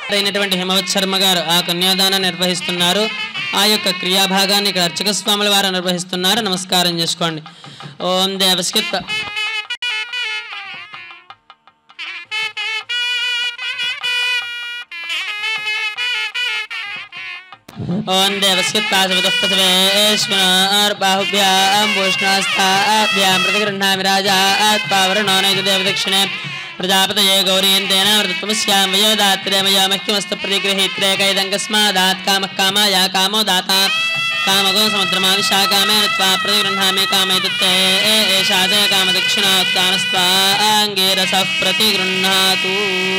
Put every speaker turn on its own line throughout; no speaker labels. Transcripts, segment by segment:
అయినటువంటి హిమవత్ శర్మ గారు ఆ కన్యాదానం నిర్వహిస్తున్నారు ఆ యొక్క క్రియాభాగాన్ని ఇక్కడ అర్చక స్వాముల వారు నిర్వహిస్తున్నారు నమస్కారం చేసుకోండి ఓం దేవస్కిత్ ఓం దేవస్కిత్తాశవితఃపసవేశ్వరార్బాహుభ్యాం భూష్ణాస్తాభ్యాం ప్రతిగృహ్ణామి రాజాత్ పావరణో నైత దేవదక్షిణే ప్రజాపతయే గౌరీయంతేన వృత్తమస్యాం వయోదాత్రే మయా మహ్యమస్త ప్రతిగృహీత్రే కైదంకస్మాదాత్ కామః కామాయ కామో దాత కామగో సముద్రమా విశాఖామే నత్వా ప్రతిగృహ్ణామి కామైతుత్తే ఏషా తే కామదక్షిణాత్తానస్వాంగేరసః ప్రతిగృహ్ణాతు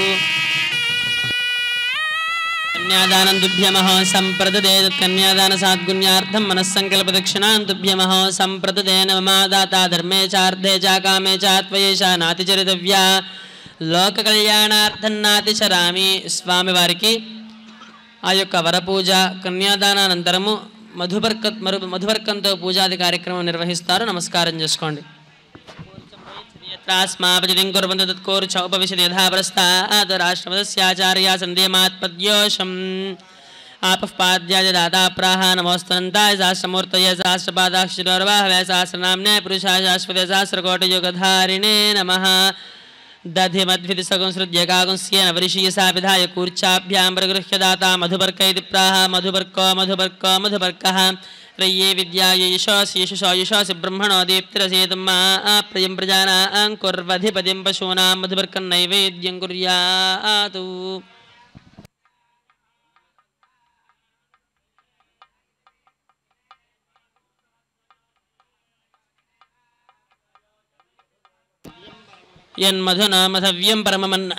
కన్యాదానం దుభ్యమహో సంప్రదదే కన్యాదాన సాద్గుణ్యార్థం మనస్సంకల్ప దక్షిణాం దుభ్యమహో సంప్రదదే నమాదాతా ధర్మే చార్థే చ కామే చ త్వయేషా నాతిచరితవ్యా లోక కళ్యాణార్థం నాతిచరామి స్వామివారికి ఆ యొక్క వరపూజ కన్యాదానానంతరము మధుబర్క మరు మధుబర్కంతో పూజాది కార్యక్రమం నిర్వహిస్తారు నమస్కారం చేసుకోండి యత్రాస్మాపజలిం కుర్వంత తత్కోరుచ ఉపవిశతి యథా ప్రస్తాద్ రాష్ట్రపదస్యాచార్యా సందేమాత్పద్యోషం ఆపః పాద్యాయ దాతా ప్రాహ నమోస్తనంతాయ సహస్రమూర్తయ సహస్రపాదాక్షిరోర్వాహవే సహస్రనామ్నే పురుషాయ శాశ్వత సహస్రకోటయుగధారిణే నమః దధిమద్భిది సగుంసృజ్య కాగుంస్యేన వరిషీయసా విధాయ కూర్చాభ్యాం ప్రగృహ్య దాతా మధుబర్క ఇది ప్రాహ మధుబర్కో మధుబర్కో మధుబర్కः రయ్యే విద్యాయ యశోసి యశసో యశోసి బ్రహ్మణో దీప్తిరసేతుం మా ప్రియం ప్రజానాం కుర్వధిపతిం పశూనాం మధుబర్కం నైవేద్యం కుర్యాతు యన్మధునా మధవ్యం పరమమన్న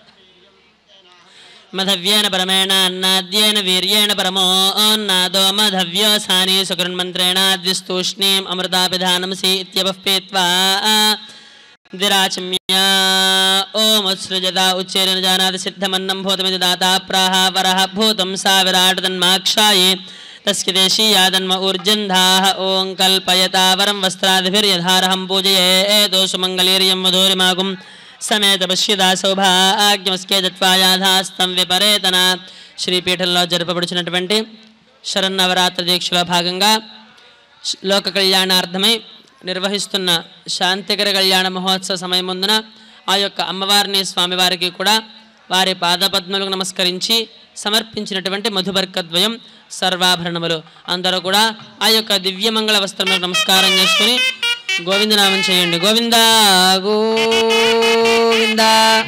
మధవ్యేన పరమేణ అన్నాద్యేన వీర్యేణ పరమోన్నాదో మధవ్యోసాని సుకృన్మంత్రేణ ద్విస్తూష్ణీం అమృతాపిధానమసి ఇత్యవః పీత్వా ద్విరాచమ్యా ఓమత్సృజత ఉచ్చేరణ జానాతి సిద్ధమన్నం భూతమితి దాతా ప్రాహ వరః భూతం సా విరాట్ తన్మాక్షాయే తస్య దేశీయాదన్మ ఊర్జంధాః ఓం కల్పయతా వరం వస్త్రాదిభిర్యధారహం పూజయేతో సుమంగళీర్యం మధురిమాగుం సమేత పశ్యదా సౌభాగ్యమస్కే దత్వాయాధాస్తం విపరేతన శ్రీపీఠంలో జరపబడుచున్నటువంటి శరన్నవరాత్రి దీక్షలో భాగంగా శ్- లోక కళ్యాణార్థమై నిర్వహిస్తున్న శాంతికర కళ్యాణ మహోత్సవ సమయముందున ఆ యొక్క అమ్మవారిని స్వామివారికి కూడా వారి పాదపద్మలకు నమస్కరించి సమర్పించినటువంటి మధుబర్కద్వయం సర్వాభరణములు అందరూ కూడా ఆ యొక్క దివ్యమంగళ వస్త్రములకు నమస్కారం చేసుకుని గోవిందనామం చేయండి గోవింద గోవింద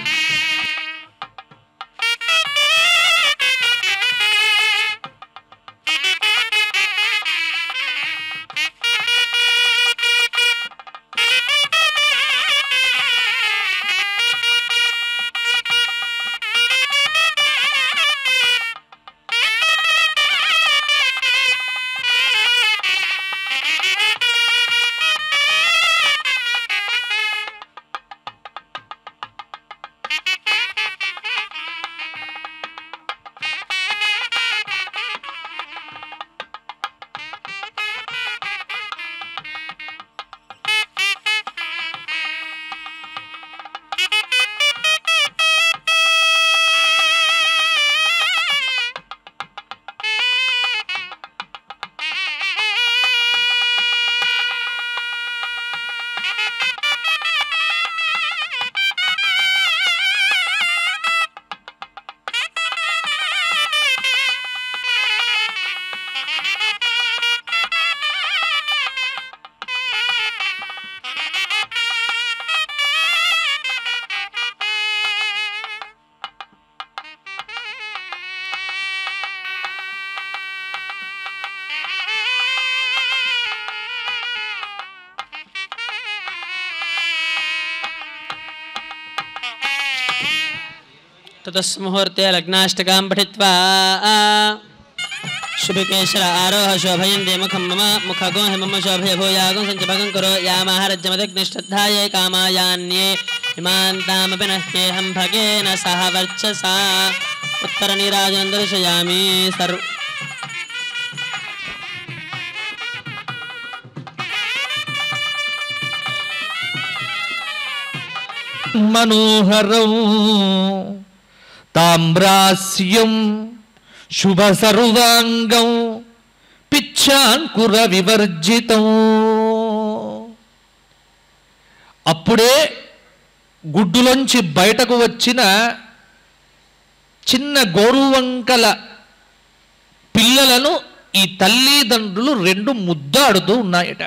ततस्मुहूर्ते लग्नाष्टकां पठित्वा शुभिकेश्वर आरोह शोभयन्ते मुखं मम मुखगो हि मम शोभय भूयागं सञ्चभगं करो यामाहरज्यमदग्निष्ठद्धाये कामायान्ये इमान् तामपि न ह्येहं भगेन सह वर्चसा उत्तरनीराजनं दर्शयामि सर्व
మనోహరం తామ్రాస్యం శుభ సర్వాంగం పిచ్చాంకుర వివర్జితం అప్పుడే గుడ్డులోంచి బయటకు వచ్చిన చిన్న గోరువంకల పిల్లలను ఈ తల్లిదండ్రులు రెండు ముద్దాడుతూ ఉన్నాయట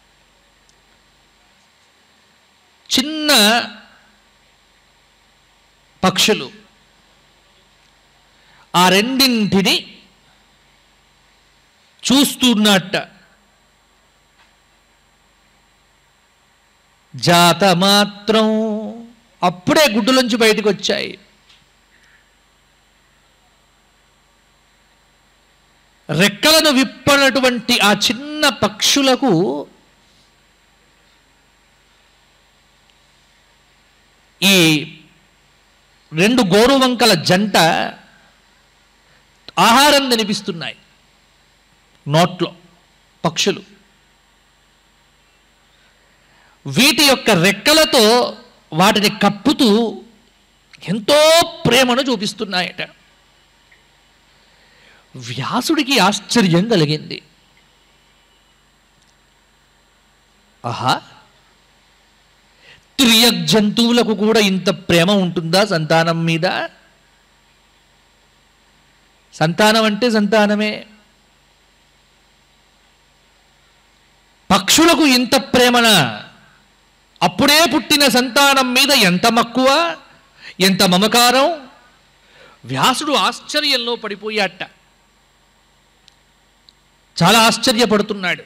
చిన్న పక్షులు ఆ రెండింటిని చూస్తున్నట్ట జాత మాత్రం అప్పుడే గుడ్డులోంచి బయటకు వచ్చాయి రెక్కలను విప్పనటువంటి ఆ చిన్న పక్షులకు ఈ రెండు గోరువంకల జంట ఆహారం తినిపిస్తున్నాయి నోట్లో పక్షులు వీటి యొక్క రెక్కలతో వాటిని కప్పుతూ ఎంతో ప్రేమను చూపిస్తున్నాయట వ్యాసుడికి ఆశ్చర్యం కలిగింది ఆహా త్రియ జంతువులకు కూడా ఇంత ప్రేమ ఉంటుందా సంతానం మీద సంతానం అంటే సంతానమే పక్షులకు ఇంత ప్రేమన అప్పుడే పుట్టిన సంతానం మీద ఎంత మక్కువ ఎంత మమకారం వ్యాసుడు ఆశ్చర్యంలో పడిపోయాట చాలా ఆశ్చర్యపడుతున్నాడు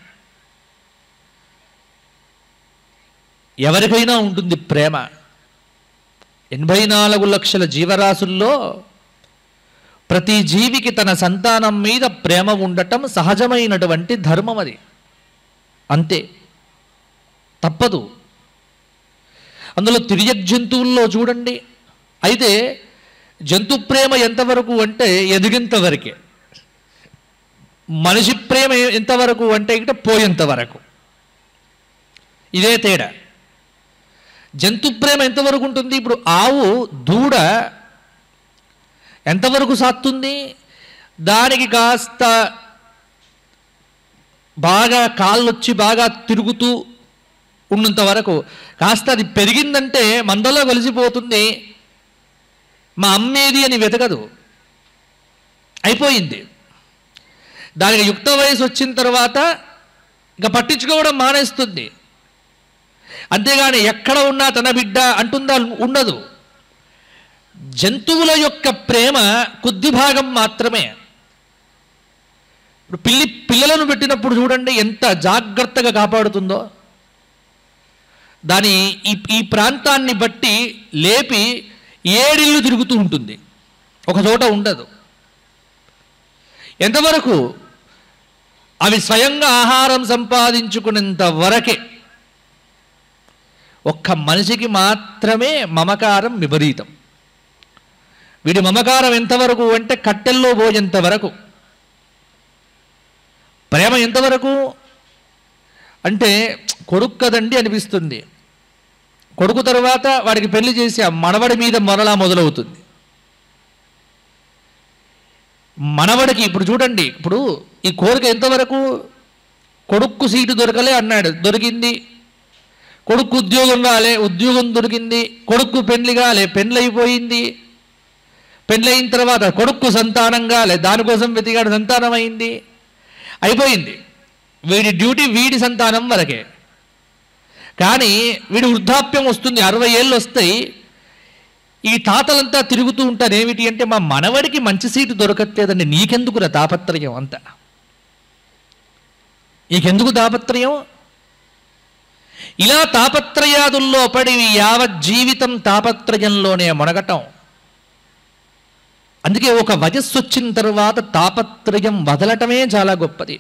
ఎవరికైనా ఉంటుంది ప్రేమ ఎనభై నాలుగు లక్షల జీవరాశుల్లో ప్రతి జీవికి తన సంతానం మీద ప్రేమ ఉండటం సహజమైనటువంటి ధర్మం అది అంతే తప్పదు అందులో తిరియక్ జంతువుల్లో చూడండి అయితే జంతు ప్రేమ ఎంతవరకు అంటే ఎదిగేంత వరకే మనిషి ప్రేమ ఎంతవరకు అంటే ఇక్కడ పోయేంత వరకు ఇదే తేడా జంతు ప్రేమ ఎంతవరకు ఉంటుంది ఇప్పుడు ఆవు దూడ ఎంతవరకు సాత్తుంది దానికి కాస్త బాగా కాళ్ళు వచ్చి బాగా తిరుగుతూ ఉన్నంత వరకు కాస్త అది పెరిగిందంటే మందలో కలిసిపోతుంది మా అమ్మేది అని వెతకదు అయిపోయింది దానికి యుక్త వయసు వచ్చిన తర్వాత ఇక పట్టించుకోవడం మానేస్తుంది అంతేగాని ఎక్కడ ఉన్నా తన బిడ్డ అంటుందా ఉండదు జంతువుల యొక్క ప్రేమ కొద్ది భాగం మాత్రమే ఇప్పుడు పిల్లి పిల్లలను పెట్టినప్పుడు చూడండి ఎంత జాగ్రత్తగా కాపాడుతుందో దాని ఈ ఈ ప్రాంతాన్ని బట్టి లేపి ఏడిళ్ళు తిరుగుతూ ఉంటుంది ఒక చోట ఉండదు ఎంతవరకు అవి స్వయంగా ఆహారం సంపాదించుకునేంత వరకే ఒక్క మనిషికి మాత్రమే మమకారం విపరీతం వీడి మమకారం ఎంతవరకు అంటే కట్టెల్లో పోయేంత వరకు ప్రేమ ఎంతవరకు అంటే కొడుకు కదండి అనిపిస్తుంది కొడుకు తర్వాత వాడికి పెళ్లి చేసి ఆ మనవడి మీద మరలా మొదలవుతుంది మనవడికి ఇప్పుడు చూడండి ఇప్పుడు ఈ కోరిక ఎంతవరకు కొడుక్కు సీటు దొరకలే అన్నాడు దొరికింది కొడుకు ఉద్యోగం రాలే ఉద్యోగం దొరికింది కొడుకు పెళ్లి కాలే పెళ్ళి అయిపోయింది పెళ్ళయిన తర్వాత కొడుకు సంతానం కాలే దానికోసం వెతికాడు సంతానం అయింది అయిపోయింది వీడి డ్యూటీ వీడి సంతానం వరకే కానీ వీడి వృద్ధాప్యం వస్తుంది అరవై ఏళ్ళు వస్తాయి ఈ తాతలంతా తిరుగుతూ ఉంటారు ఏమిటి అంటే మా మనవడికి మంచి సీటు దొరకట్లేదండి నీకెందుకురా తాపత్రయం అంత నీకెందుకు తాపత్రయం ఇలా తాపత్రయాదుల్లో పడి యావత్ జీవితం తాపత్రయంలోనే మునగటం అందుకే ఒక వయస్సు వచ్చిన తర్వాత తాపత్రయం వదలటమే చాలా గొప్పది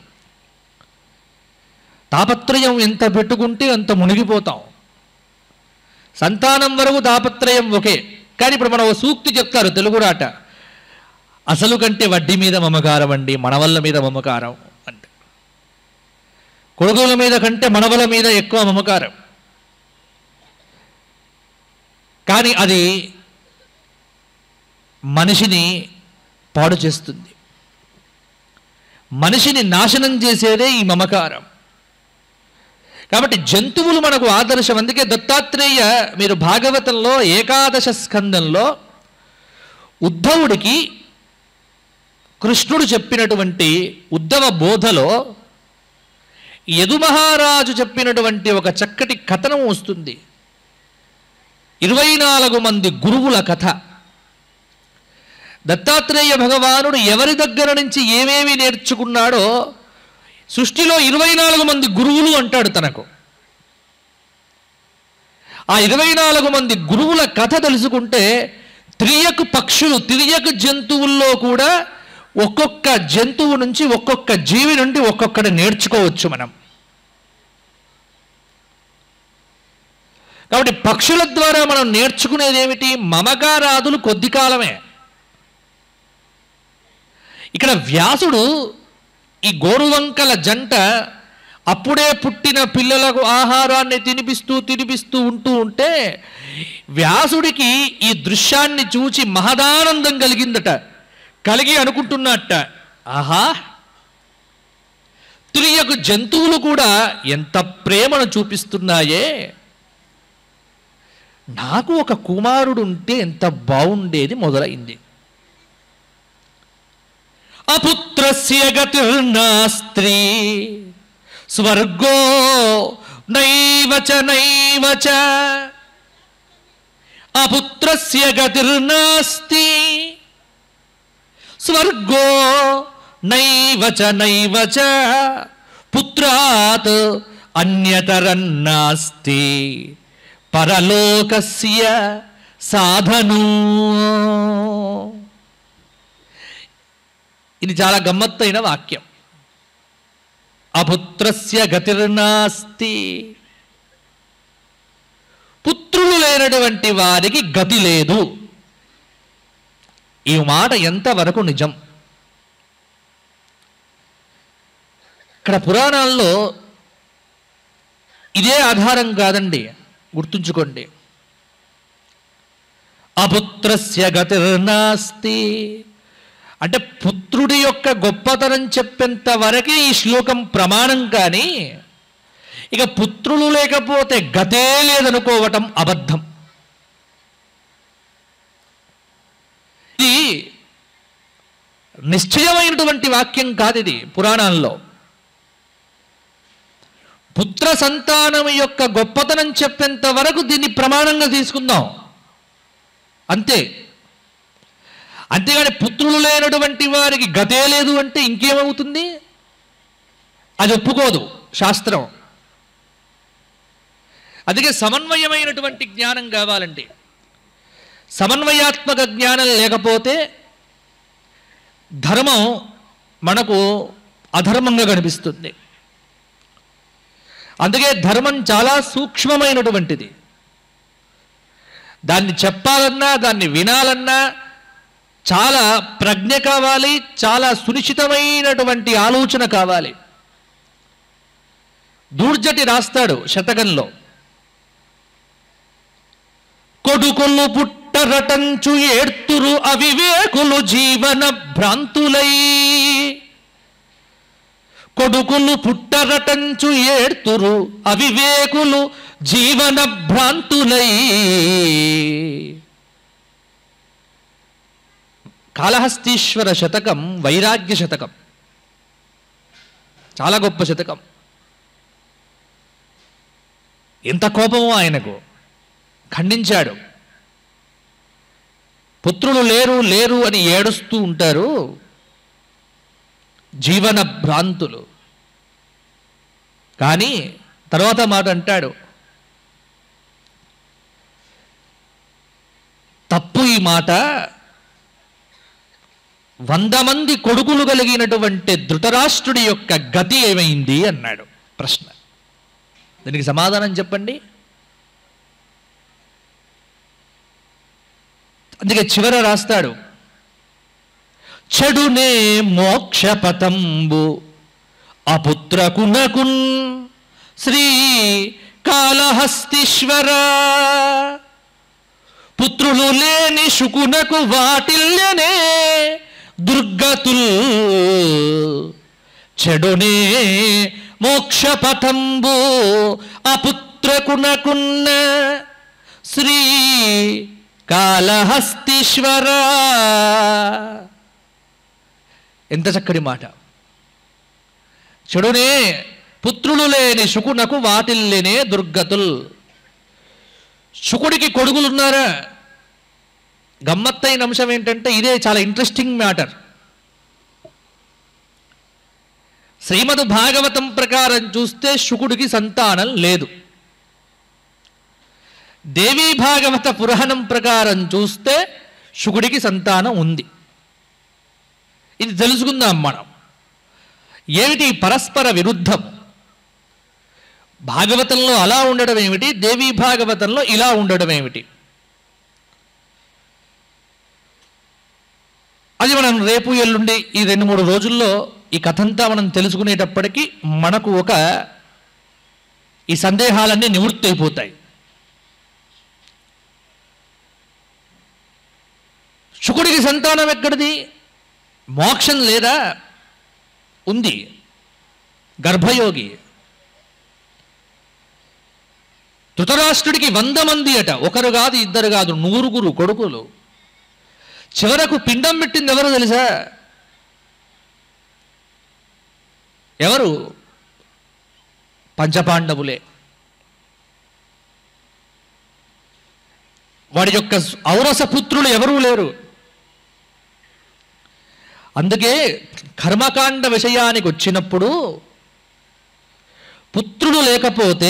తాపత్రయం ఎంత పెట్టుకుంటే అంత మునిగిపోతాం సంతానం వరకు తాపత్రయం ఒకే కానీ ఇప్పుడు మనం ఓ సూక్తి చెప్తారు తెలుగు రాట అసలు కంటే వడ్డీ మీద మమకారం అండి మనవళ్ళ మీద మమకారం అంటే కొడుకుల మీద కంటే మనవల మీద ఎక్కువ మమకారం కానీ అది మనిషిని పాడు చేస్తుంది మనిషిని నాశనం చేసేదే ఈ మమకారం కాబట్టి జంతువులు మనకు ఆదర్శం అందుకే దత్తాత్రేయ మీరు భాగవతంలో ఏకాదశ స్కందంలో ఉద్ధవుడికి కృష్ణుడు చెప్పినటువంటి ఉద్ధవ బోధలో యదుమహారాజు చెప్పినటువంటి ఒక చక్కటి కథనం వస్తుంది ఇరవై నాలుగు మంది గురువుల కథ దత్తాత్రేయ భగవానుడు ఎవరి దగ్గర నుంచి ఏమేమి నేర్చుకున్నాడో సృష్టిలో ఇరవై నాలుగు మంది గురువులు అంటాడు తనకు ఆ ఇరవై నాలుగు మంది గురువుల కథ తెలుసుకుంటే త్రియకు పక్షులు తిరియకు జంతువుల్లో కూడా ఒక్కొక్క జంతువు నుంచి ఒక్కొక్క జీవి నుండి ఒక్కొక్కటి నేర్చుకోవచ్చు మనం కాబట్టి పక్షుల ద్వారా మనం నేర్చుకునేది ఏమిటి మమకారాదులు కొద్ది కాలమే ఇక్కడ వ్యాసుడు ఈ గోరువంకల జంట అప్పుడే పుట్టిన పిల్లలకు ఆహారాన్ని తినిపిస్తూ తినిపిస్తూ ఉంటూ ఉంటే వ్యాసుడికి ఈ దృశ్యాన్ని చూచి మహదానందం కలిగిందట కలిగి అనుకుంటున్నట్ట ఆహా తురియకు జంతువులు కూడా ఎంత ప్రేమను చూపిస్తున్నాయే నాకు ఒక కుమారుడు ఉంటే ఎంత బాగుండేది మొదలైంది అపుత్రస్య గతిర్నాస్త్రీ స్వర్గో నైవచ నైవచ అపుత్రస్య గతిర్నాస్తి స్వర్గో నైవచ నైవచ పుత్రాత్ అన్యతరన్నాస్తి పరలోకస్య సాధను ఇది చాలా గమ్మత్తైన వాక్యం అపుత్రస్య గతిర్నాస్తి పుత్రులు లేనటువంటి వారికి గతి లేదు ఈ మాట ఎంతవరకు నిజం ఇక్కడ పురాణాల్లో ఇదే ఆధారం కాదండి గుర్తుంచుకోండి అపుత్రస్య గతిర్నాస్తి అంటే పుత్రుడి యొక్క గొప్పతనం చెప్పేంత వరకే ఈ శ్లోకం ప్రమాణం కానీ ఇక పుత్రులు లేకపోతే గతే లేదనుకోవటం అబద్ధం ఇది నిశ్చయమైనటువంటి వాక్యం కాదు ఇది పురాణాల్లో పుత్ర సంతానం యొక్క గొప్పతనం చెప్పేంత వరకు దీన్ని ప్రమాణంగా తీసుకుందాం అంతే అంతేగాని పుత్రులు లేనటువంటి వారికి గతే లేదు అంటే ఇంకేమవుతుంది అది ఒప్పుకోదు శాస్త్రం అందుకే సమన్వయమైనటువంటి జ్ఞానం కావాలండి సమన్వయాత్మక జ్ఞానం లేకపోతే ధర్మం మనకు అధర్మంగా కనిపిస్తుంది అందుకే ధర్మం చాలా సూక్ష్మమైనటువంటిది దాన్ని చెప్పాలన్నా దాన్ని వినాలన్నా చాలా ప్రజ్ఞ కావాలి చాలా సునిశ్చితమైనటువంటి ఆలోచన కావాలి దూర్జటి రాస్తాడు శతకంలో కొడుకులు పుట్టరటంచు ఏడ్తురు అవివేకులు జీవన భ్రాంతులై కొడుకులు పుట్టరటంచు ఏడ్తురు అవివేకులు జీవన భ్రాంతులై కాళహస్తీశ్వర శతకం వైరాగ్య శతకం చాలా గొప్ప శతకం ఎంత కోపమో ఆయనకు ఖండించాడు పుత్రులు లేరు లేరు అని ఏడుస్తూ ఉంటారు జీవన భ్రాంతులు కానీ తర్వాత మాట అంటాడు తప్పు ఈ మాట వంద మంది కొడుకులు కలిగినటువంటి ధృతరాష్ట్రుడి యొక్క గతి ఏమైంది అన్నాడు ప్రశ్న దీనికి సమాధానం చెప్పండి అందుకే చివర రాస్తాడు చెడునే మోక్షపతంబు అపుత్రకునకున్ శ్రీ కాళహస్తీశ్వర పుత్రులు లేని శుకునకు వాటిల్యనే దుర్గతుల్ చెడునే మోక్షపథంబు అపుత్రకునకున్న శ్రీ కాళహస్తీశ్వర ఎంత చక్కటి మాట చెడునే పుత్రులు లేని శుకునకు వాటిల్లేనే దుర్గతుల్ శుకుడికి కొడుకులున్నారా గమ్మత్తైన అంశం ఏంటంటే ఇదే చాలా ఇంట్రెస్టింగ్ మ్యాటర్ శ్రీమద్ భాగవతం ప్రకారం చూస్తే శుకుడికి సంతానం లేదు దేవీ భాగవత పురాణం ప్రకారం చూస్తే శుకుడికి సంతానం ఉంది ఇది తెలుసుకుందాం మనం ఏమిటి పరస్పర విరుద్ధం భాగవతంలో అలా ఉండడం ఏమిటి దేవీ భాగవతంలో ఇలా ఉండడం ఏమిటి అది మనం రేపు ఎల్లుండి ఈ రెండు మూడు రోజుల్లో ఈ కథంతా మనం తెలుసుకునేటప్పటికీ మనకు ఒక ఈ సందేహాలన్నీ నివృత్తి అయిపోతాయి శుకుడికి సంతానం ఎక్కడిది మోక్షం లేదా ఉంది గర్భయోగి ధృతరాష్ట్రుడికి వంద మంది అట ఒకరు కాదు ఇద్దరు కాదు నూరుగురు కొడుకులు చివరకు పిండం పెట్టింది ఎవరు తెలుసా ఎవరు పంచపాండవులే వాడి యొక్క ఔరస పుత్రులు ఎవరూ లేరు అందుకే కర్మకాండ విషయానికి వచ్చినప్పుడు పుత్రుడు లేకపోతే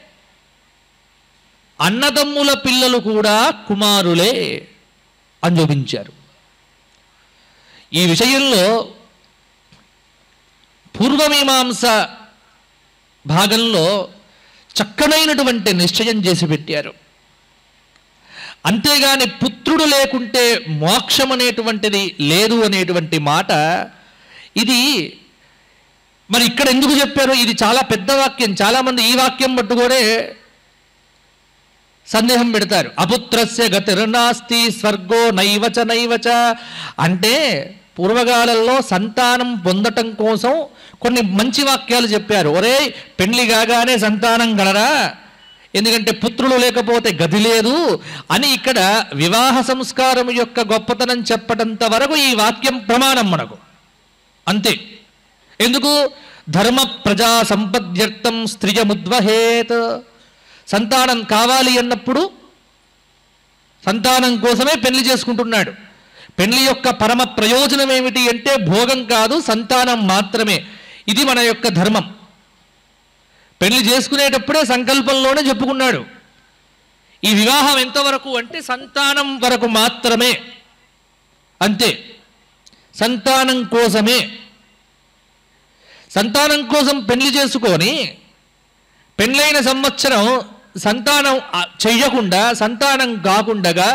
అన్నదమ్ముల పిల్లలు కూడా కుమారులే అని చూపించారు ఈ విషయంలో పూర్వమీమాంస భాగంలో చక్కనైనటువంటి నిశ్చయం చేసి పెట్టారు అంతేగాని పుత్రుడు లేకుంటే మోక్షం అనేటువంటిది లేదు అనేటువంటి మాట ఇది మరి ఇక్కడ ఎందుకు చెప్పారు ఇది చాలా పెద్ద వాక్యం చాలామంది ఈ వాక్యం పట్టుకొనే సందేహం పెడతారు అపుత్రస్య గతిర్నాస్తి స్వర్గో నైవచ నైవచ అంటే పూర్వకాలంలో సంతానం పొందటం కోసం కొన్ని మంచి వాక్యాలు చెప్పారు ఒరే పెళ్లి కాగానే సంతానం గలరా ఎందుకంటే పుత్రులు లేకపోతే గది లేదు అని ఇక్కడ వివాహ సంస్కారం యొక్క గొప్పతనం చెప్పటంత వరకు ఈ వాక్యం ప్రమాణం మనకు అంతే ఎందుకు ధర్మ ప్రజా సంపద్యర్థం స్త్రియముద్వహేత్ సంతానం కావాలి అన్నప్పుడు సంతానం కోసమే పెళ్లి చేసుకుంటున్నాడు పెళ్లి యొక్క పరమ ప్రయోజనం ఏమిటి అంటే భోగం కాదు సంతానం మాత్రమే ఇది మన యొక్క ధర్మం పెళ్లి చేసుకునేటప్పుడే సంకల్పంలోనే చెప్పుకున్నాడు ఈ వివాహం ఎంతవరకు అంటే సంతానం వరకు మాత్రమే అంతే సంతానం కోసమే సంతానం కోసం పెళ్లి చేసుకొని పెళ్ళైన సంవత్సరం సంతానం ఆ, చెయ్యకుండా సంతానం కాకుండగా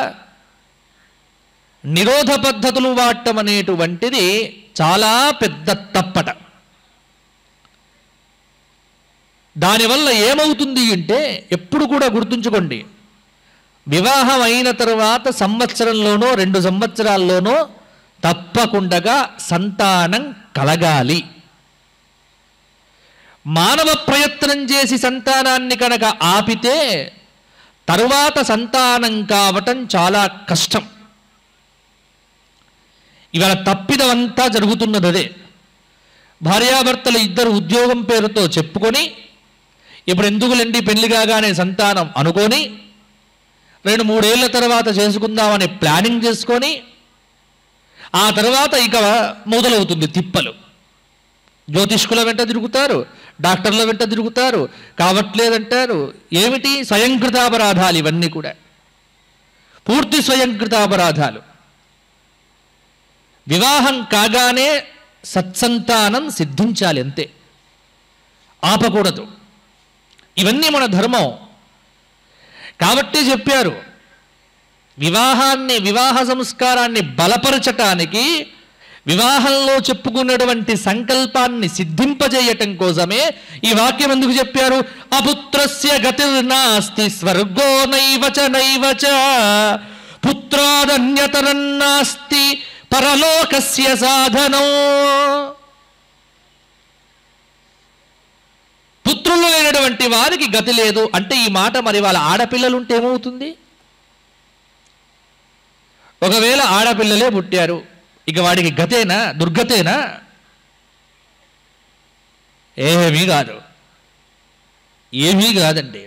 నిరోధ పద్ధతులు వాడటం అనేటువంటిది చాలా పెద్ద తప్పట దానివల్ల ఏమవుతుంది అంటే ఎప్పుడు కూడా గుర్తుంచుకోండి వివాహం అయిన తర్వాత సంవత్సరంలోనో రెండు సంవత్సరాల్లోనో తప్పకుండా సంతానం కలగాలి మానవ ప్రయత్నం చేసి సంతానాన్ని కనుక ఆపితే తరువాత సంతానం కావటం చాలా కష్టం ఇవాళ తప్పిదమంతా జరుగుతున్నది అదే భార్యాభర్తలు ఇద్దరు ఉద్యోగం పేరుతో చెప్పుకొని ఇప్పుడు ఎందుకులండి పెళ్లి కాగానే సంతానం అనుకొని రెండు మూడేళ్ల తర్వాత చేసుకుందామని ప్లానింగ్ చేసుకొని ఆ తర్వాత ఇక మొదలవుతుంది తిప్పలు జ్యోతిష్కుల వెంట తిరుగుతారు డాక్టర్ల వెంట తిరుగుతారు కావట్లేదంటారు ఏమిటి స్వయంకృతాపరాధాలు ఇవన్నీ కూడా పూర్తి స్వయంకృతాపరాధాలు వివాహం కాగానే సత్సంతానం సిద్ధించాలి అంతే ఆపకూడదు ఇవన్నీ మన ధర్మం కాబట్టి చెప్పారు వివాహాన్ని వివాహ సంస్కారాన్ని బలపరచటానికి వివాహంలో చెప్పుకున్నటువంటి సంకల్పాన్ని సిద్ధింపజేయటం కోసమే ఈ వాక్యం ఎందుకు చెప్పారు అపుత్రస్య గతిర్నాస్తి స్వర్గో నైవచ నైవచ పుత్రాదన్యతరన్నాస్తి పరలోకస్య సాధనం పుత్రులు లేనటువంటి వారికి గతి లేదు అంటే ఈ మాట మరి వాళ్ళ ఆడపిల్లలు ఉంటే ఏమవుతుంది ఒకవేళ ఆడపిల్లలే పుట్టారు ఇక వాడికి గతేనా దుర్గతేనా ఏమీ కాదు ఏమీ కాదండి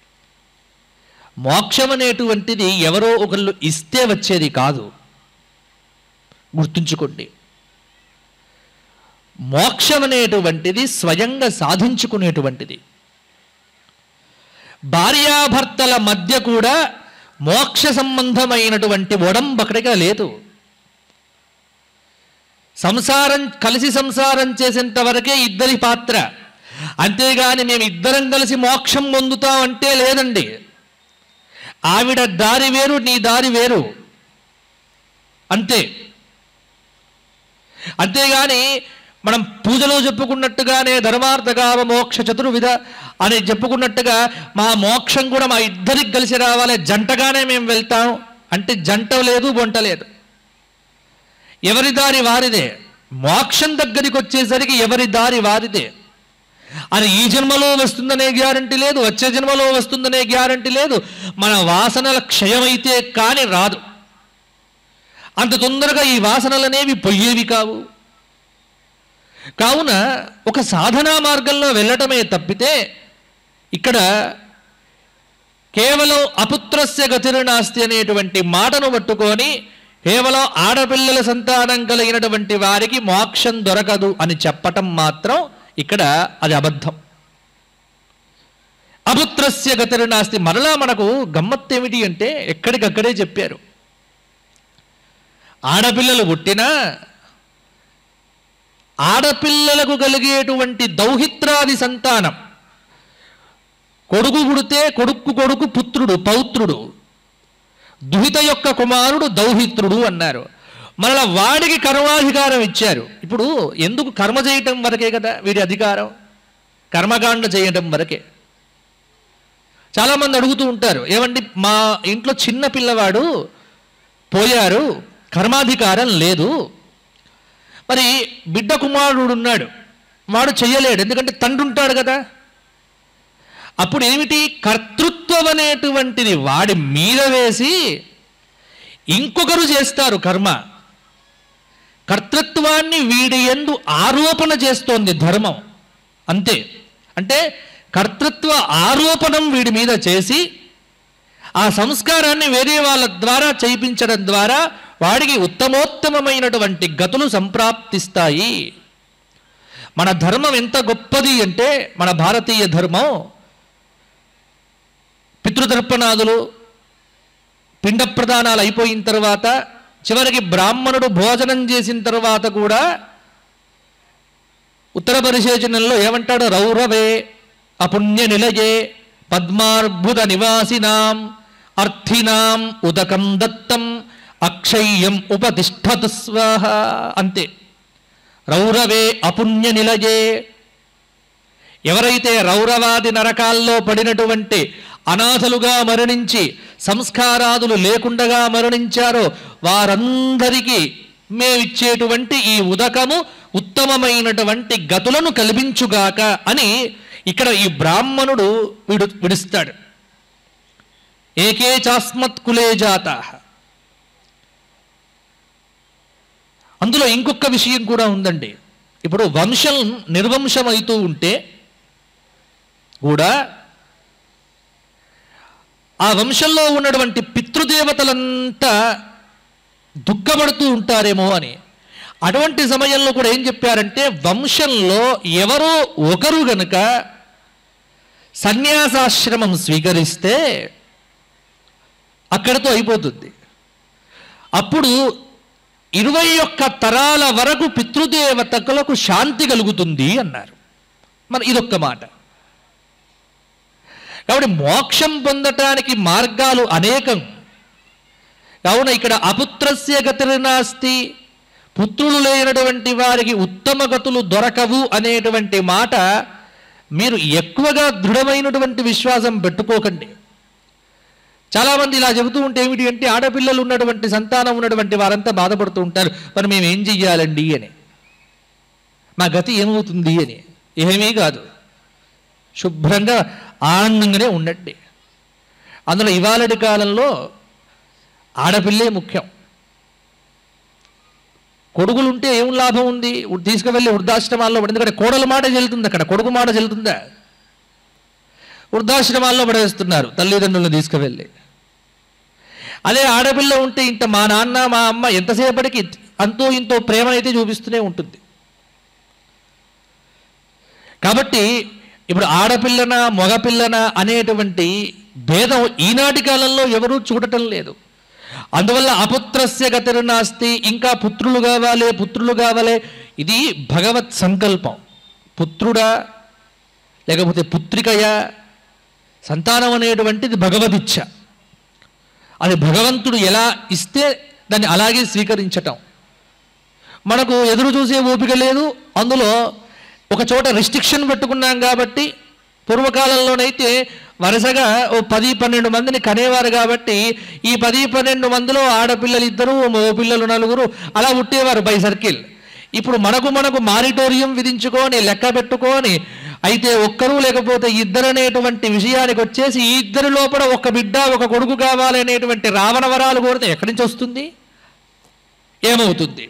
మోక్షం అనేటువంటిది ఎవరో ఒకళ్ళు ఇస్తే వచ్చేది కాదు గుర్తుంచుకోండి మోక్షం అనేటువంటిది స్వయంగా సాధించుకునేటువంటిది భార్యాభర్తల మధ్య కూడా మోక్ష సంబంధమైనటువంటి ఒడంబకడిగా లేదు సంసారం కలిసి సంసారం చేసేంత వరకే ఇద్దరి పాత్ర అంతేగాని మేము ఇద్దరం కలిసి మోక్షం పొందుతాం అంటే లేదండి ఆవిడ దారి వేరు నీ దారి వేరు అంతే అంతేగాని మనం పూజలో చెప్పుకున్నట్టుగానే ధర్మార్థకామ మోక్ష చతుర్విధ అని చెప్పుకున్నట్టుగా మా మోక్షం కూడా మా ఇద్దరికి కలిసి రావాలి జంటగానే మేము వెళ్తాం అంటే జంట లేదు బొంట లేదు ఎవరి దారి వారిదే మోక్షం దగ్గరికి వచ్చేసరికి ఎవరి దారి వారిదే అది ఈ జన్మలో వస్తుందనే గ్యారంటీ లేదు వచ్చే జన్మలో వస్తుందనే గ్యారంటీ లేదు మన వాసనల క్షయమైతే కానీ రాదు అంత తొందరగా ఈ వాసనలనేవి పొయ్యేవి కావు కావున ఒక సాధనా మార్గంలో వెళ్ళటమే తప్పితే ఇక్కడ కేవలం అపుత్రస్య గతిర్నాస్తి అనేటువంటి మాటను పట్టుకొని కేవలం ఆడపిల్లల సంతానం కలిగినటువంటి వారికి మోక్షం దొరకదు అని చెప్పటం మాత్రం ఇక్కడ అది అబద్ధం అపుత్రస్య గతిర్నాస్తి మరలా మనకు గమ్మత్తేమిటి అంటే ఎక్కడికక్కడే చెప్పారు ఆడపిల్లలు పుట్టినా ఆడపిల్లలకు కలిగేటువంటి దౌహిత్రాది సంతానం కొడుకు పుడితే కొడుకు కొడుకు పుత్రుడు పౌత్రుడు దుహిత యొక్క కుమారుడు దౌహిత్రుడు అన్నారు మరలా వాడికి కర్మాధికారం ఇచ్చారు ఇప్పుడు ఎందుకు కర్మ చేయటం వరకే కదా వీడి అధికారం కర్మకాండ చేయటం వరకే చాలామంది అడుగుతూ ఉంటారు ఏమండి మా ఇంట్లో చిన్న పిల్లవాడు పోయారు కర్మాధికారం లేదు మరి బిడ్డ కుమారుడు ఉన్నాడు వాడు చెయ్యలేడు ఎందుకంటే తండ్రి ఉంటాడు కదా అప్పుడు ఏమిటి కర్తృత్వం అనేటువంటిది వాడి మీద వేసి ఇంకొకరు చేస్తారు కర్మ కర్తృత్వాన్ని వీడి ఎందు ఆరోపణ చేస్తోంది ధర్మం అంతే అంటే కర్తృత్వ ఆరోపణం వీడి మీద చేసి ఆ సంస్కారాన్ని వేరే వాళ్ళ ద్వారా చేయించడం ద్వారా వాడికి ఉత్తమోత్తమమైనటువంటి గతులు సంప్రాప్తిస్తాయి మన ధర్మం ఎంత గొప్పది అంటే మన భారతీయ ధర్మం పితృతర్పణాదులు పిండ ప్రదానాలు అయిపోయిన తర్వాత చివరికి బ్రాహ్మణుడు భోజనం చేసిన తర్వాత కూడా ఉత్తర పరిశేచనంలో ఏమంటాడు రౌరవే అపుణ్య నిలయే పద్మార్బుద నివాసినాం అర్థినాం ఉదకం దత్తం అక్షయ్యం ఉపతిష్టతు స్వాహ అంతే రౌరవే అపుణ్య నిలయే ఎవరైతే రౌరవాది నరకాల్లో పడినటువంటి అనాథలుగా మరణించి సంస్కారాదులు లేకుండగా మరణించారో వారందరికీ మేమిచ్చేటువంటి ఈ ఉదకము ఉత్తమమైనటువంటి గతులను కల్పించుగాక అని ఇక్కడ ఈ బ్రాహ్మణుడు విడు విడుస్తాడు ఏకే చాస్మత్ కులే జాత అందులో ఇంకొక విషయం కూడా ఉందండి ఇప్పుడు వంశం నిర్వంశమవుతూ ఉంటే కూడా ఆ వంశంలో ఉన్నటువంటి పితృదేవతలంతా దుఃఖపడుతూ ఉంటారేమో అని అటువంటి సమయంలో కూడా ఏం చెప్పారంటే వంశంలో ఎవరో ఒకరు గనుక సన్యాసాశ్రమం స్వీకరిస్తే అక్కడితో అయిపోతుంది అప్పుడు ఇరవై ఒక్క తరాల వరకు పితృదేవతలకు శాంతి కలుగుతుంది అన్నారు మరి ఇదొక్క మాట కాబట్టి మోక్షం పొందటానికి మార్గాలు అనేకం కావున ఇక్కడ అపుత్రస్య గతిర్నాస్తి పుత్రులు లేనటువంటి వారికి ఉత్తమ గతులు దొరకవు అనేటువంటి మాట మీరు ఎక్కువగా దృఢమైనటువంటి విశ్వాసం పెట్టుకోకండి చాలామంది ఇలా చెబుతూ ఉంటే ఏమిటి అంటే ఆడపిల్లలు ఉన్నటువంటి సంతానం ఉన్నటువంటి వారంతా బాధపడుతూ ఉంటారు మరి మేము ఏం చెయ్యాలండి అని మా గతి ఏమవుతుంది అని ఏమీ కాదు శుభ్రంగా ఆనందంగానే ఉండండి అందులో ఇవాళటి కాలంలో ఆడపిల్లే ముఖ్యం కొడుకులుంటే ఏం లాభం ఉంది ఉ- తీసుకువెళ్ళి వృద్ధాశ్రమాల్లో పడి- ఎందుకంటే కోడల మాట చెల్లుతుంది అక్కడ కొడుకు మాట చెల్లుతుందా వృద్ధాశ్రమాల్లో పడేస్తున్నారు తల్లిదండ్రులను తీసుకువెళ్ళి అదే ఆడపిల్ల ఉంటే ఇంత మా నాన్న మా అమ్మ ఎంతసేపటికి అంతో ఇంతో ప్రేమనైతే చూపిస్తూనే ఉంటుంది కాబట్టి ఇప్పుడు ఆడపిల్లన మగపిల్లన అనేటువంటి భేదం ఈనాటి కాలంలో ఎవరూ చూడటం లేదు అందువల్ల అపుత్రస్య గతిర్నాస్తి ఇంకా పుత్రులు కావాలి పుత్రులు కావాలి ఇది భగవత్ సంకల్పం పుత్రుడా లేకపోతే పుత్రికయా సంతానం అనేటువంటిది భగవదిచ్ఛ అది భగవంతుడు ఎలా ఇస్తే దాన్ని అలాగే స్వీకరించటం మనకు ఎదురు చూసే ఓపిక లేదు అందులో ఒక చోట రిస్ట్రిక్షన్ పెట్టుకున్నాం కాబట్టి పూర్వకాలంలోనైతే వరుసగా ఓ పది పన్నెండు మందిని కనేవారు కాబట్టి ఈ పది పన్నెండు మందిలో ఆడపిల్లలు ఇద్దరు మగపిల్లలు నలుగురు అలా పుట్టేవారు బై సర్కిల్ ఇప్పుడు మనకు మనకు మారిటోరియం విధించుకొని లెక్క పెట్టుకొని అయితే ఒక్కరు లేకపోతే ఇద్దరు అనేటువంటి విషయానికి వచ్చేసి ఈ ఇద్దరి లోపల ఒక బిడ్డ ఒక కొడుకు కావాలి అనేటువంటి రావణ వరాలు కోరితే ఎక్కడి నుంచి వస్తుంది ఏమవుతుంది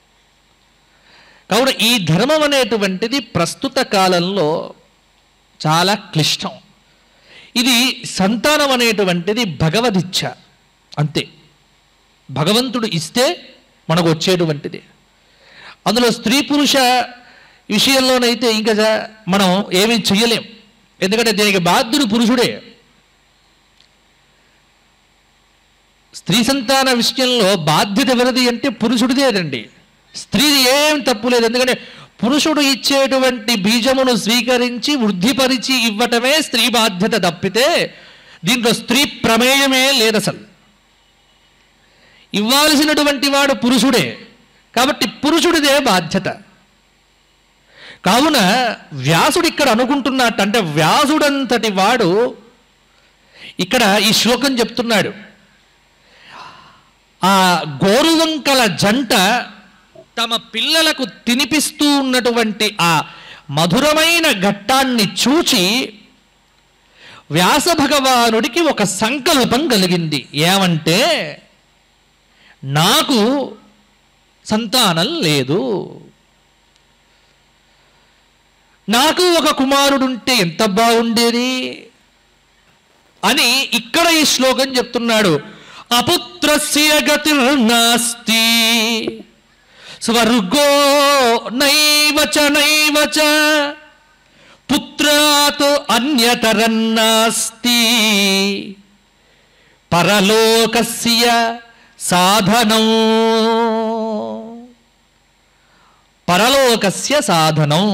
కావున ఈ ధర్మం అనేటువంటిది ప్రస్తుత కాలంలో చాలా క్లిష్టం ఇది సంతానం అనేటువంటిది భగవదిచ్ఛ అంతే భగవంతుడు ఇస్తే మనకు వచ్చేటువంటిది అందులో స్త్రీ పురుష విషయంలోనైతే ఇంకా జా- మనం ఏమీ చెయ్యలేం ఎందుకంటే దీనికి బాధ్యుడు పురుషుడే స్త్రీ సంతాన విషయంలో బాధ్యత ఎవరిది అంటే పురుషుడిదేనండి స్త్రీది ఏం తప్పు లేదు ఎందుకంటే పురుషుడు ఇచ్చేటువంటి బీజమును స్వీకరించి వృద్ధిపరిచి ఇవ్వటమే స్త్రీ బాధ్యత తప్పితే దీంట్లో స్త్రీ ప్రమేయమే లేదు అసలు ఇవ్వాల్సినటువంటి వాడు పురుషుడే కాబట్టి పురుషుడిదే బాధ్యత కావున వ్యాసుడు ఇక్కడ అనుకుంటున్నట్టు అంటే వ్యాసుడంతటి వాడు ఇక్కడ ఈ శ్లోకం చెప్తున్నాడు ఆ గోరువంకల జంట తమ పిల్లలకు తినిపిస్తూ ఉన్నటువంటి ఆ మధురమైన ఘట్టాన్ని చూచి వ్యాస భగవానుడికి ఒక సంకల్పం కలిగింది ఏమంటే నాకు సంతానం లేదు నాకు ఒక కుమారుడుంటే ఎంత బాగుండేది అని ఇక్కడ ఈ శ్లోకం చెప్తున్నాడు అపుత్రస్య గతిర్నాస్తి స్వర్గో నైవ చ నైవ చ పుత్రాత్ అన్యతరన్నాస్తి పరలోకస్య సాధనం పరలోకస్య సాధనం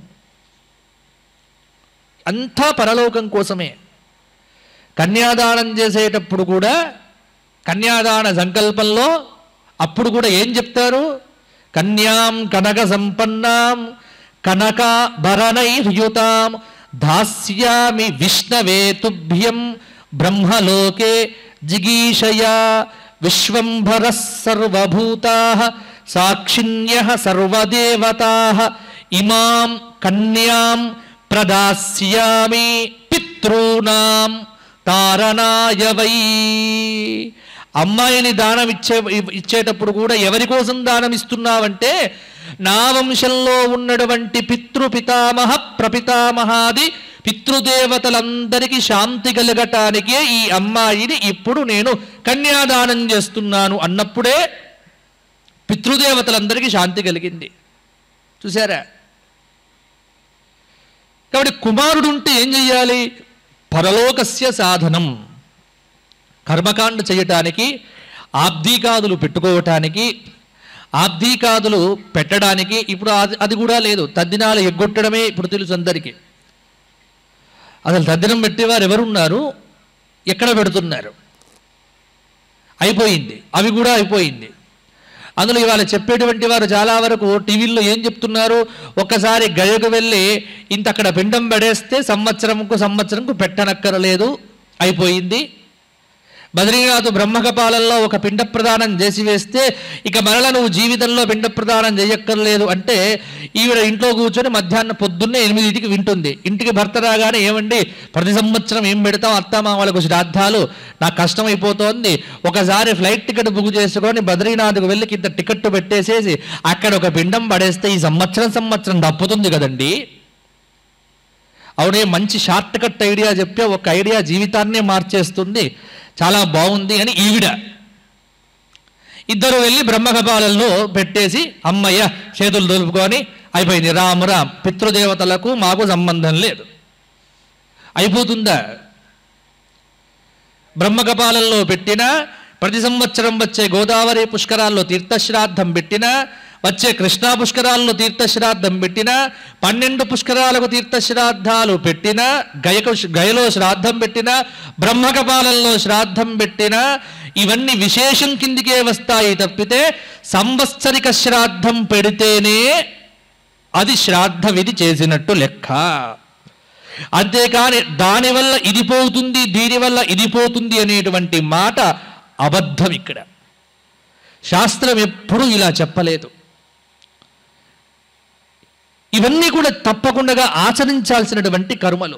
అంతా పరలోకం కోసమే కన్యాదానం చేసేటప్పుడు కూడా కన్యాదాన సంకల్పంలో అప్పుడు కూడా ఏం చెప్తారు కన్యాం కనక సంపన్నాం కనక భరణైర్యుతాం దాస్యామి విష్ణవే తుభ్యం బ్రహ్మలోకే జిగీషయా విశ్వంభర సర్వభూతా సాక్షిణ్య సర్వదేవతా ఇమాం కన్యాం ప్రదాస్యామి పితॄనాం తారణాయ వై అమ్మాయిని దానం ఇచ్చే ఇచ్చేటప్పుడు కూడా ఎవరి కోసం దానం ఇస్తున్నావంటే నా వంశంలో ఉన్నటువంటి పితృ పితామహ ప్రపితామహాది పితృదేవతలందరికీ శాంతి కలగటానికే ఈ అమ్మాయిని ఇప్పుడు నేను కన్యాదానం చేస్తున్నాను అన్నప్పుడే పితృదేవతలందరికీ శాంతి కలిగింది చూసారా కాబట్టి కుమారుడు ఉంటే ఏం చెయ్యాలి పరలోకస్య సాధనం కర్మకాండ చేయటానికి ఆబ్దీకాదులు పెట్టుకోవటానికి ఆబ్దీకాదులు పెట్టడానికి ఇప్పుడు అది అది కూడా లేదు తద్దినాలు ఎగ్గొట్టడమే ఇప్పుడు తెలుసు అందరికీ అసలు తద్దినం పెట్టేవారు ఎవరున్నారు ఎక్కడ పెడుతున్నారు అయిపోయింది అవి కూడా అయిపోయింది అందులో ఇవాళ చెప్పేటువంటి వారు చాలా వరకు టీవీల్లో ఏం చెప్తున్నారు ఒక్కసారి గయకు వెళ్ళి ఇంత అక్కడ పిండం పడేస్తే సంవత్సరంకు సంవత్సరంకు పెట్టనక్కరలేదు అయిపోయింది బద్రీనాథ్ బ్రహ్మకపాలంలో ఒక పిండ ప్రదానం చేసి వేస్తే ఇక మరల నువ్వు జీవితంలో పిండ ప్రదానం చేయక్కర్లేదు అంటే ఈవిడ ఇంట్లో కూర్చొని మధ్యాహ్నం పొద్దున్నే ఎనిమిదింటికి వింటుంది ఇంటికి భర్త రాగానే ఏమండి ప్రతి సంవత్సరం ఏం పెడతాం అత్తమా వాళ్ళకు శ్రాద్ధాలు నాకు కష్టమైపోతోంది ఒకసారి ఫ్లైట్ టికెట్ బుక్ చేసుకొని బద్రీనాథ్కు వెళ్ళి కింద టికెట్ పెట్టేసేసి అక్కడ ఒక పిండం పడేస్తే ఈ సంవత్సరం సంవత్సరం తప్పుతుంది కదండి అవునే మంచి షార్ట్ కట్ ఐడియా చెప్పే ఒక ఐడియా జీవితాన్నే మార్చేస్తుంది చాలా బాగుంది అని ఈవిడ ఇద్దరు వెళ్ళి బ్రహ్మకపాలలో పెట్టేసి అమ్మయ్య చేతులు దులుపుకొని అయిపోయింది రామ్ రామ్ పితృదేవతలకు మాకు సంబంధం లేదు అయిపోతుందా బ్రహ్మకపాలంలో పెట్టినా ప్రతి సంవత్సరం వచ్చే గోదావరి పుష్కరాల్లో తీర్థశ్రాద్ధం పెట్టినా వచ్చే కృష్ణా పుష్కరాల్లో తీర్థశ్రాద్ధం పెట్టినా పన్నెండు పుష్కరాలకు తీర్థశ్రాద్ధాలు పెట్టినా గయకు గయలో శ్రాద్ధం పెట్టినా బ్రహ్మకపాలంలో శ్రాద్ధం పెట్టినా ఇవన్నీ విశేషం కిందికే వస్తాయి తప్పితే సంవత్సరిక శ్రాద్ధం పెడితేనే అది శ్రాద్ధ విధి చేసినట్టు లెక్క అంతేకాని దానివల్ల ఇది పోతుంది దీనివల్ల ఇది పోతుంది అనేటువంటి మాట అబద్ధం ఇక్కడ శాస్త్రం ఎప్పుడూ ఇలా చెప్పలేదు ఇవన్నీ కూడా తప్పకుండా ఆచరించాల్సినటువంటి కర్మలు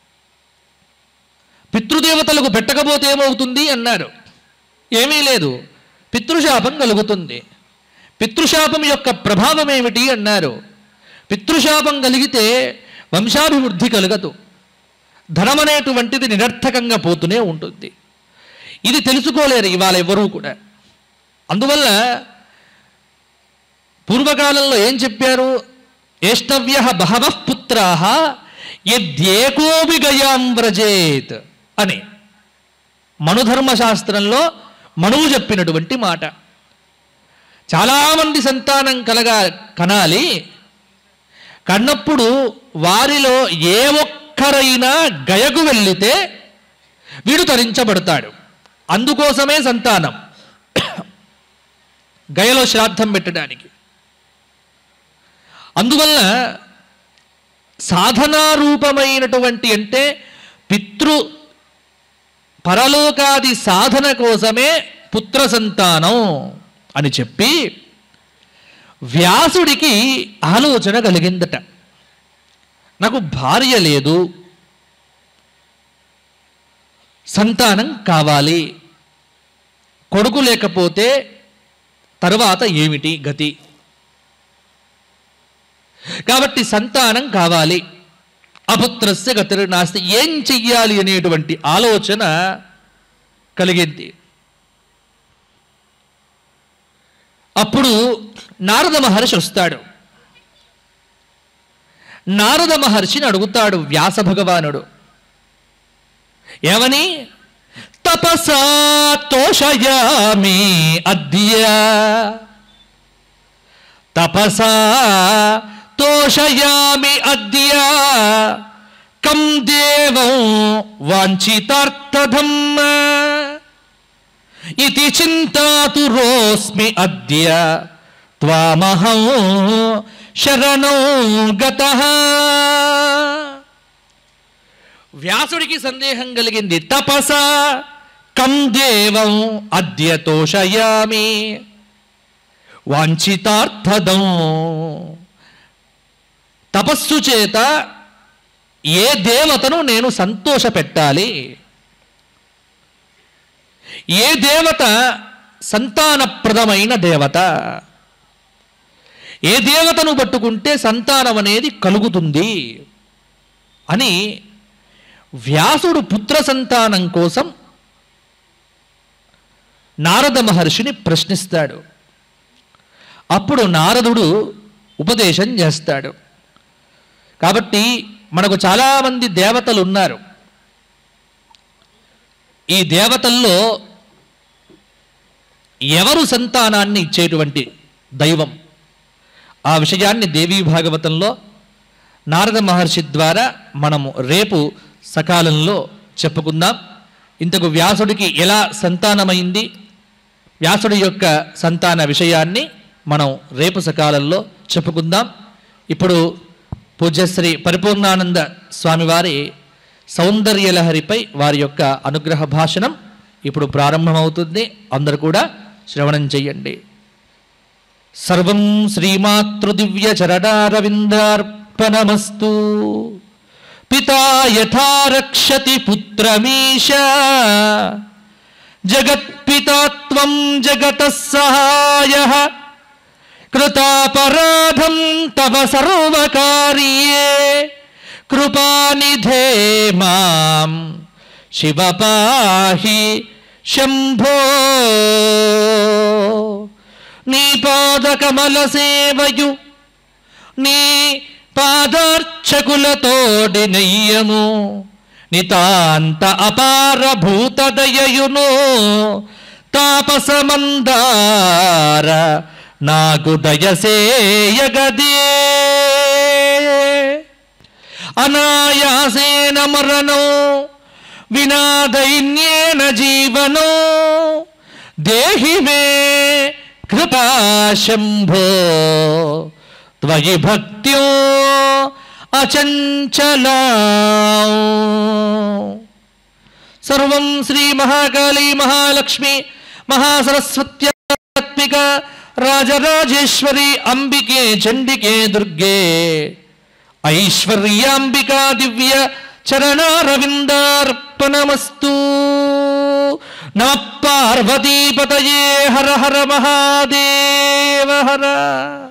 పితృదేవతలకు పెట్టకపోతే ఏమవుతుంది అన్నారు ఏమీ లేదు పితృశాపం కలుగుతుంది పితృశాపం యొక్క ప్రభావం ఏమిటి అన్నారు పితృశాపం కలిగితే వంశాభివృద్ధి కలగదు ధనం అనేటువంటిది నిరర్థకంగా పోతూనే ఉంటుంది ఇది తెలుసుకోలేరు ఇవాళ ఎవరూ కూడా అందువల్ల పూర్వకాలంలో ఏం చెప్పారు ఏష్టవ్య బహవ పుత్రా యద్యేకోపి గయాం వ్రజేత్ అని మనుధర్మశాస్త్రంలో మనువు చెప్పినటువంటి మాట చాలామంది సంతానం కలగా కనాలి కన్నప్పుడు వారిలో ఏ ఒక్కరైనా గయకు వెళ్ళితే వీడు తరించబడతాడు అందుకోసమే సంతానం గయలో శ్రాద్ధం పెట్టడానికి అందువల్ల సాధనారూపమైనటువంటి అంటే పితృ పరలోకాది సాధన కోసమే పుత్ర సంతానం అని చెప్పి వ్యాసుడికి ఆలోచన కలిగిందట నాకు భార్య లేదు సంతానం కావాలి కొడుకు లేకపోతే తరువాత ఏమిటి గతి కాబట్టి సంతానం కావాలి అపుత్రస్య గతిర్ నాస్తి ఏం చెయ్యాలి అనేటువంటి ఆలోచన కలిగింది అప్పుడు నారద మహర్షి వస్తాడు నారద మహర్షిని అడుగుతాడు వ్యాస భగవానుడు ఏమని తపసా తోషయామి అద్య తపసా తోషయామి అద్య కం దేవం వాంఛితార్థధమ్మ ఇది చింతాతురోస్మి అద్య త్వామహం శరణం గత వ్యాసుడికి సందేహం కలిగింది తపస కం దేవం అద్య తోషయామి వాంఛితార్థదం తపస్సు చేత ఏ దేవతను నేను సంతోష పెట్టాలి ఏ దేవత సంతానప్రదమైన దేవత ఏ దేవతను పట్టుకుంటే సంతానం అనేది కలుగుతుంది అని వ్యాసుడు పుత్ర సంతానం కోసం నారద మహర్షిని ప్రశ్నిస్తాడు అప్పుడు నారదుడు ఉపదేశం చేస్తాడు కాబట్టి మనకు చాలామంది దేవతలు ఉన్నారు ఈ దేవతల్లో ఎవరు సంతానాన్ని ఇచ్చేటువంటి దైవం ఆ విషయాన్ని దేవీ భాగవతంలో నారద మహర్షి ద్వారా మనము రేపు సకాలంలో చెప్పుకుందాం ఇంతకు వ్యాసుడికి ఎలా సంతానమైంది వ్యాసుడి యొక్క సంతాన విషయాన్ని మనం రేపు సకాలంలో చెప్పుకుందాం ఇప్పుడు పూజ్యశ్రీ పరిపూర్ణానంద స్వామివారి సౌందర్యలహరిపై వారి యొక్క అనుగ్రహ భాషణం ఇప్పుడు ప్రారంభమవుతుంది అందరు కూడా శ్రవణం చెయ్యండి సర్వం శ్రీమాతృదివ్య చరణారవిందార్పణమస్తు పితా యథా రక్షతి పుత్రమీశ జగత్పితాత్వం జగత సహాయ కృతాపరాధం తవ సర్వకార్యే కృపానిధే మాం శివ పాహి శంభో నీ పాదకమల సేవయు నీ పాదార్చకులతోడి నెయ్యము నితాంత అపార భూతదయయును తాపసమందార నాకు దయసేయగదే అనాయాసేన మరణం వినా దైన్యేన జీవనో దేహి మే కృపా శంభో త్వయి భక్త్యో అచంచలా సర్వం శ్రీ మహాకాళీ మహాలక్ష్మి మహాసరస్వత్యాత్మిక రాజరాజేశ్వరి అంబికే చండికే దుర్గే ఐశ్వర్యాంబికా దివ్య చరణారవిందార్పణమస్తు నమ పార్వతీపతయే హర హర మహాదేవ హర